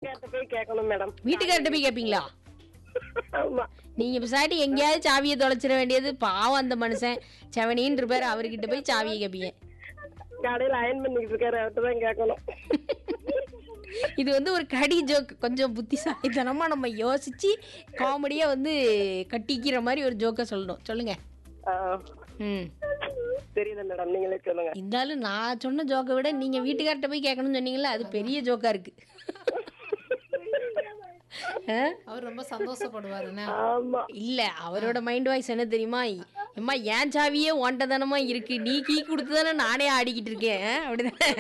வீட்டுக்கார்ட்ட போய் கேட்கணும் மேடம் வீட்டுக்கார்ட்ட போய் கேட்பீங்களா ஆமா நீங்க பிசாட்டி எங்கேயாவது சாவியை தொலைச்சிட வேண்டியது பாவம் அந்த மனுஷன் செவனின்னு இருப்பாரு அவர்கிட்ட போய் சாவியை கேட்பீங்க கடையில அயன் பண்ணிட்டு இருக்காரு அவர்கிட்ட தான் கேட்கணும் இது வந்து ஒரு கடி ஜோக் கொஞ்சம் புத்திசாலித்தனமா நம்ம யோசிச்சு காமெடியா வந்து கட்டிக்கிற மாதிரி ஒரு ஜோக்கை சொல்லணும் சொல்லுங்க ஆ, ம் தெரியல மேடம் நீங்களே சொல்லுங்க இருந்தாலும் நான் சொன்ன ஜோக்கை விட நீங்க வீட்டுக்கார்ட்ட போய் கேட்கணும்னு சொன்னீங்களா அது பெரிய ஜோக்கா இருக்கு ஆ? அவர் ரொம்ப சந்தோஷப்படுவாருண்ணே ஆமா இல்ல அவரோட மைண்ட் வாய்ஸ் என்ன தெரியுமா எம்மா ஏன் சாவியே ஓண்டதனமா இருக்கு நீ கீ கொடுத்து தானே நானே ஆடிக்கிட்டு இருக்கேன் அப்படிதானே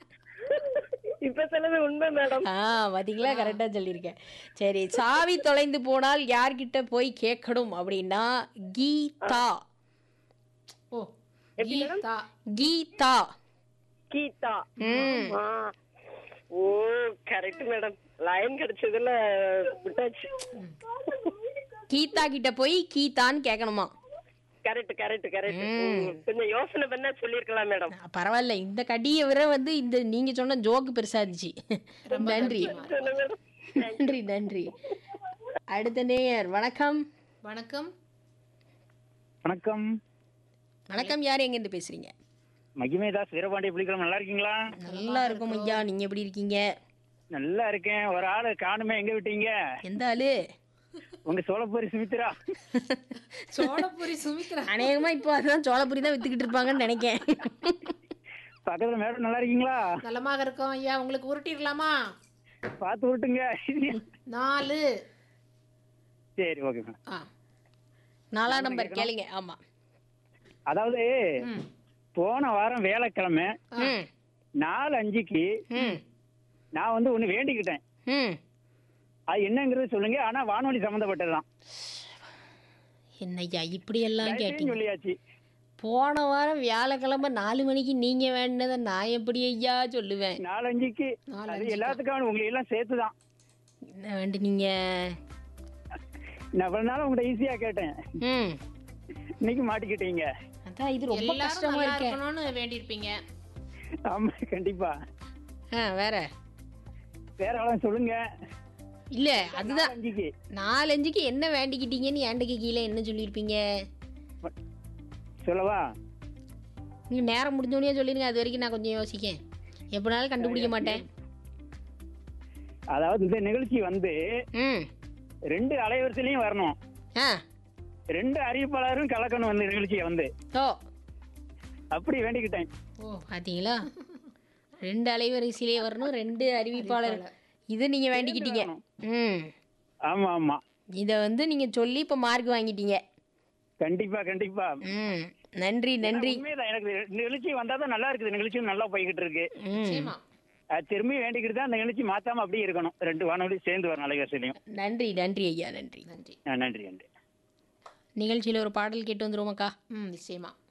இப்ப சொன்னது உண்மை மேடம் ஆ பாத்தீங்களா கரெக்டா சொல்லியிருக்கேன் சரி சாவி தொலைந்து போனால் யார்கிட்ட போய் கேட்கணும் அப்படின்னா கீதா ஓ கீதா கீதா கீதா ம் ஆ. ஓ கரெக்ட் மேடம் லைன் கிடைச்சதுல விட்டாச்சு கீதா கிட்ட போய் கீதான்னு கேட்கணுமா கரெக்ட் கரெக்ட் கரெக்ட் கொஞ்சம் யோசனை பண்ணா சொல்லிருக்கலாம் மேடம் பரவாயில்ல இந்த கடியை விட வந்து இந்த நீங்க சொன்ன ஜோக்கு பெருசா இருந்துச்சு நன்றி சொன்ன மேடம் நன்றி நன்றி அடுத்த நேயர் வணக்கம் வணக்கம் வணக்கம் வணக்கம் யார் எங்க இருந்து பேசுறீங்க மகிமேதாஸ் வீரபாண்டிய புலிக்குளம் நல்லா இருக்கீங்களா நல்லா இருக்கும் ஐயா நீங்க எப்படி இருக்கீங்க நல்லா இருக்கேன் ஒரு ஆளு காணுமே எங்க விட்டீங்க எந்த ஆளு உங்க சோழப்பூரி சுமித்ரா சோழபுரி சுமித்ரா அநேகமா இப்போ அதான் சோளபுரி தான் வித்துக்கிட்டு இருப்பாங்கன்னு நினைக்கேன் பக்கத்துல மேடம் நல்லா இருக்கீங்களா நலமாக இருக்கோம் ஐயா உங்களுக்கு உருட்டிடலாமா பார்த்து விட்டுங்க நாலு சரி ஓகே மேடம் ஆ நாலாம் நம்பர் கேளுங்க ஆமா அதாவது ம் போன வாரம் வேலைக்கிழமை ம் நாலு அஞ்சுக்கு ம் நான் வந்து ஒண்ணு வேண்டிக்கிட்டேன் ம் அது என்னங்கிறது சொல்லுங்க ஆனா வானொலி சம்மந்தப்பட்டதுதான் என்னய்யா இப்படி எல்லாம் தயவுசெய்து கேட்டீங்க சொல்லியாச்சு போன வாரம் வியாழக்கிழமை நாலு மணிக்கு நீங்க வேண்டினதை நான் எப்படி ஐயா சொல்லுவேன் நாலு அஞ்சுக்கு நாலு அது அஞ்சுக்கா? எல்லாத்துக்கும் உங்களை எல்லாம் சேர்த்துதான் என்ன வேண்டினீங்க நான் இவ்வளவு நாள் உங்கள்கிட்ட ஈஸியா கேட்டேன் ம் இன்னைக்கு மாட்டிக்கிட்டீங்க அதான் இது ரொம்ப எல்லாரும் கஷ்டமா நல்லா இருக்கே இருக்கணும்னு வேண்டியிருப்பீங்க ஆமா கண்டிப்பா ஆ வேற வேற ஆளும் சொல்லுங்க இல்ல அதுதான் நாலு அஞ்சுக்கு நாலஞ்சுக்கு என்ன வேண்டிக்கிட்டீங்கன்னு ஏண்டைக்கு கீழே என்ன சொல்லியிருப்பீங்க சொல்லவா நீங்க நேரம் முடிஞ்சோடனே சொல்லிருங்க அது வரைக்கும் நான் கொஞ்சம் யோசிக்கேன் எப்படினாலும் கண்டுபிடிக்க மாட்டேன் அதாவது இந்த நிகழ்ச்சி வந்து ம் ரெண்டு அலைவரிசையிலையும் வரணும் ஆ ரெண்டு அறிவிப்பாளரும் கலக்கணும் அந்த நிகழ்ச்சியை வந்து ஓ அப்படி வேண்டிக்கிட்டேன் ஓ பாத்தீங்களா ரெண்டு அலைவரிசையிலே வரணும் ரெண்டு அறிவிப்பாளர் இது நீங்க வேண்டிக்கிட்டீங்க ம் ஆமா ஆமா இதை வந்து நீங்க சொல்லி இப்போ மார்க் வாங்கிட்டீங்க கண்டிப்பா கண்டிப்பா ம் நன்றி நன்றி உண்மைதான் எனக்கு இந்த நிகழ்ச்சி வந்தாதான் நல்லா இருக்குது நிகழ்ச்சியும் நல்லா போய்கிட்டு இருக்கு ம் நிச்சயமா அது திரும்பி வேண்டிக்கிட்டு தான் அந்த நிகழ்ச்சி மாத்தாம அப்படியே இருக்கணும் ரெண்டு வானொலி சேர்ந்து வரணும் அலைவரிசையிலையும் நன்றி நன்றி ஐயா நன்றி நன்றி ஆ, நன்றி நன்றி நிகழ்ச்சியில் ஒரு பாடல் கேட்டு வந்துருவோமாக்கா ம் நிச்சயமா